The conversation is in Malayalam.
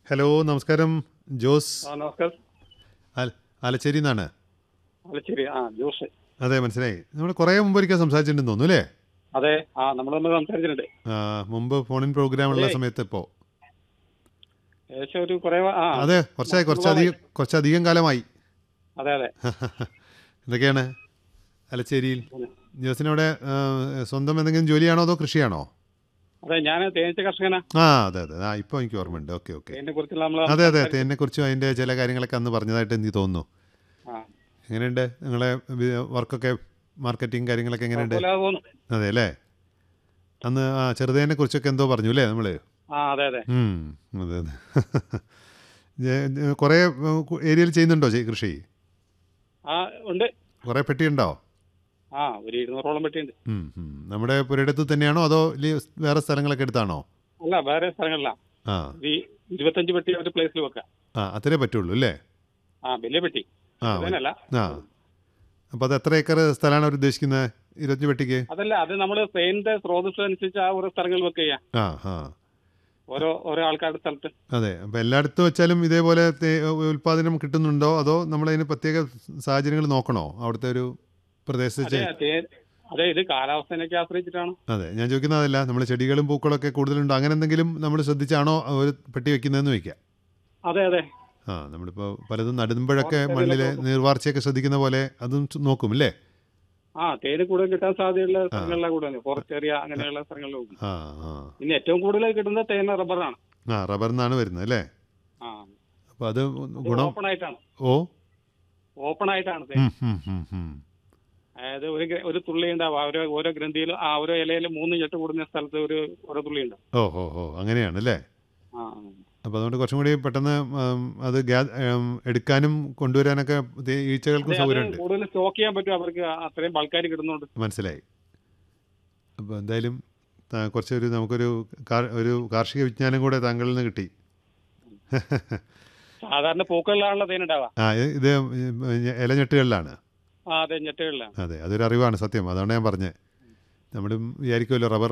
ഹലോ നമസ്കാരം ജോസ് ആ നമസ്കാരം ആല- ആലച്ചേരി എന്നാണ് അലച്ചേരി ആ ജോസ് അതെ മനസ്സിലായി നമ്മൾ കുറേ മുമ്പ് ഒരിക്കൽ സംസാരിച്ചിട്ടുണ്ടെന്ന് തോന്നുന്നു അല്ലേ അതെ ആ നമ്മളൊന്ന് സംസാരിച്ചിട്ടുണ്ട് ആ, മുമ്പ് ഫോണിൻ പ്രോഗ്രാം ഉള്ള ഏയ്. സമയത്ത് ഇപ്പോൾ ഏകദേശം ഒരു കുറേ ആ അതെ കുറച്ചായി കുറച്ചധികം കുറച്ചധികം കാലമായി അതെ അതെ എന്തൊക്കെയാണ് അലച്ചേരിയിൽ ജോസിനവിടെ ആ, സ്വന്തം എന്തെങ്കിലും ജോലിയാണോ അതോ കൃഷിയാണോ അതെ ഞാൻ തേനീച്ച കർഷകനാ ആ അതെ അതെ ആ ഇപ്പോൾ എനിക്ക് ഓർമ്മയുണ്ട് ഓക്കെ ഓക്കെ തേനിനെ കുറിച്ചുള്ള നമ്മൾ അതെ അതെ തേനെക്കുറിച്ചും അതിൻ്റെ ചില കാര്യങ്ങളൊക്കെ അന്ന് പറഞ്ഞതായിട്ട് എനിക്ക് തോന്നുന്നു ആ എങ്ങനെയുണ്ട് നിങ്ങളെ വർക്കൊക്കെ മാർക്കറ്റിംഗ് കാര്യങ്ങളൊക്കെ എങ്ങനെയുണ്ട് കുഴപ്പമില്ലാതെ പോകുന്നു അതെ അല്ലേ അന്ന് ആ ചെറുതേനെ കുറിച്ചൊക്കെ എന്തോ പറഞ്ഞു അല്ലേ നമ്മൾ ആ അതെ അതെ അതെ അതെ ജെ- ജെ- കുറേ ഏരിയയിൽ ചെയ്യുന്നുണ്ടോ ചെയ്- കൃഷി ആ ഉണ്ട് കുറേ പെട്ടിയുണ്ടോ ആ ഒരു ഇരുന്നൂറോളം പെട്ടിയുണ്ട് ഉം, ഉം. നമ്മുടെ പുരയിടത്ത് തന്നെയാണോ അതോ ഇല്ലി വേറെ സ്ഥലങ്ങളൊക്കെ എടുത്താണോ അല്ല വേറെ സ്ഥലങ്ങളിലാണ് ആ ഈ ഇരുപത്തഞ്ച് പെട്ടി ഒരു പ്ലേസിൽ വെക്കാം ആ അത്രേ പറ്റുള്ളൂ അല്ലേ ആ വലിയ പെട്ടി ആ അതിനല്ല ആ അപ്പോൾ അത് എത്ര ഏക്കർ സ്ഥലമാണ് അവർ ഉദ്ദേശിക്കുന്നത് ഇരുപത്തി പെട്ടിക്ക് അതല്ല അത് നമ്മൾ ട്രെയിനിന്റെ സ്രോതസ് അനുസരിച്ച് ആ ഓരോ സ്ഥലങ്ങളിൽ വെക്കുക ചെയ്യാം ആ ആ ഓരോ ഓരോ ആൾക്കാരുടെ സ്ഥലത്ത് അതെ അപ്പോൾ എല്ലായിടത്തും വെച്ചാലും ഇതേപോലെ തേ- ഉൽപ്പാദനം കിട്ടുന്നുണ്ടോ അതോ നമ്മളതിന് പ്രത്യേക സാഹചര്യങ്ങൾ നോക്കണോ അവിടുത്തെ ഒരു പ്രദേശത്ത് അതെ തേ- അതെ ഇത് കാലാവസ്ഥേനൊക്കെ ആശ്രയിച്ചിട്ടാണ് അതെ ഞാൻ ചോദിക്കുന്നതല്ല നമ്മൾ ചെടികളും പൂക്കളൊക്കെ കൂടുതലുണ്ടോ അങ്ങനെ എന്തെങ്കിലും നമ്മൾ ശ്രദ്ധിച്ചാണോ ഒരു പെട്ടി വെക്കുന്നതെന്ന് വയ്ക്കാം അതെ അതെ ആ നമ്മളിപ്പോൾ പലതും നടുമ്പോഴൊക്കെ ഓർക്കിഡിലൊക്കെ മണ്ണിലെ നോക്കും. നീർവാർച്ചയൊക്കെ ശ്രദ്ധിക്കുന്ന പോലെ അതും ചു- നോക്കും അല്ലേ ആ തേന് കൂടുതൽ കിട്ടാൻ സാധ്യതയുള്ള സ്ഥലങ്ങളിലാണ് കൂടുതൽ ഫോറസ്റ്റ് ഏരിയ അങ്ങനെയുള്ള സ്ഥലങ്ങളിൽ പോകും ആ ആ പിന്നെ ഏറ്റവും കൂടുതൽ കിട്ടുന്നത് തേന റബ്ബറാണ് ആ റബ്ബറിൽ നിന്നാണ് വരുന്നത് അല്ലേ ആ അപ്പോൾ അത് ഗുണം ഓപ്പൺ ആയിട്ടാണ് ഓ ഓപ്പൺ ആയിട്ടാണ് തേൻ ഉം, ഉം, ഉം, ഉം. അതായത് ഒരു ഗ്ര- ഒരു തുള്ളി ഉണ്ടാവും ഓരോ ഓരോ ഗ്രന്ഥിയിലും ആ ഓരോ ഇലയിലും മൂന്ന് ഞെട്ട് കൂടുന്ന സ്ഥലത്ത് ഒരു ഓരോ തുള്ളി ഉണ്ടാവും ഓ ഓ ഓ അങ്ങനെയാണ് അല്ലേ ആ അപ്പോൾ അതുകൊണ്ട് കുറച്ചും കൂടി പെട്ടെന്ന് ഉം, അത് ഗ്യാ ഉം, എടുക്കാനും കൊണ്ടുവരാനൊക്കെ ദേ ഈച്ചകൾക്കും അതെ, അത് സൗകര്യമുണ്ട് കൂടുതൽ സ്റ്റോക്ക് ചെയ്യാൻ പറ്റും അവർക്ക് അത്രയും ബൾക്കാർ കിട്ടുന്നുണ്ട് മനസ്സിലായി അപ്പോൾ എന്തായാലും താ- കുറച്ചൊരു നമുക്കൊരു കാർ- ഒരു കാർഷിക വിജ്ഞാനം കൂടെ താങ്കളിൽ നിന്ന് കിട്ടി സാധാരണ പൂക്കളിലാണല്ലോ തേൻ ഉണ്ടാവുക ആ ഇത് ഇത് ഇലഞ്ഞെട്ടുകളിലാണ് ആ അതെ ഞെട്ടുകളിലാണ് അതെ അതൊരു അറിവാണ് സത്യം അതാണ് ഞാൻ പറഞ്ഞത് നമ്മൾ വിചാരിക്കുമല്ലോ റബ്ബർ